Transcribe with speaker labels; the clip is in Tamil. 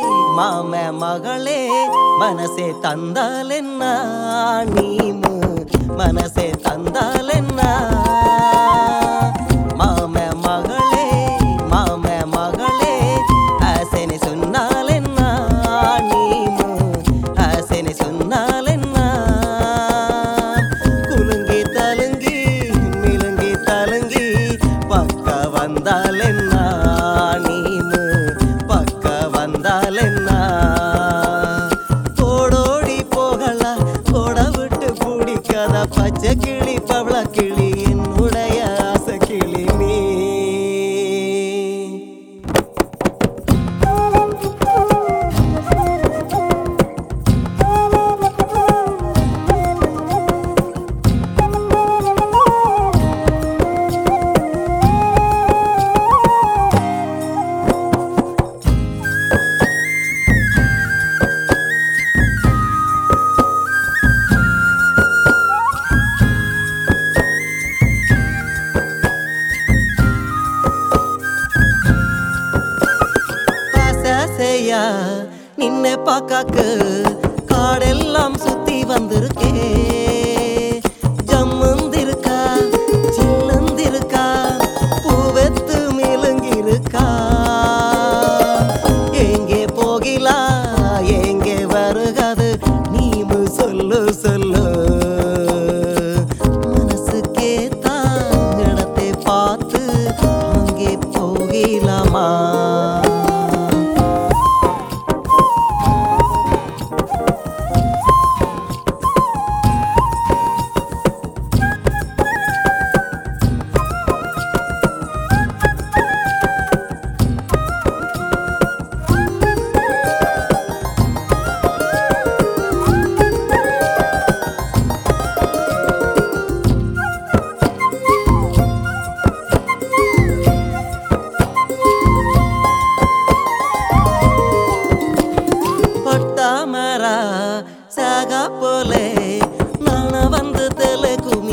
Speaker 1: மாம மகளே மனசே தந்தாலென்ன நீமு மனசே தந்தாலென்ன மாம மகளே மாம மகளே ஆசைன்னு சொன்னாலென்ன நீமு ஆசைன்னு சொன்னாலென்ன குலுங்கி தலுங்கி மிலுங்கி தலுங்கி பக்க வந்தாலென்ன நீமு பக்க வந்தாலென்ன ஓடோடி போகலாம் ஓட விட்டு பிடிக்காத பச்சை கிளி பவள கிளி என்னுடைய ஆசை கிளி நீ ஆசாசையா நின்ன பாக்காக்கு காடெல்லாம் சுத்தி வந்திருக்கே ஜம்முந்திருக்கா சில்லுந்திருக்கா பூவெத்து மிலுங்கிருக்கா எங்கே போகிலா எங்கே வருகாது நீமு சொல்லு சொல்லு மனசுக்கே தான் இடத்தை பார்த்து அங்கே போகலாமா பட்டாமரா சாகா போலே நான வந்து தெலுகு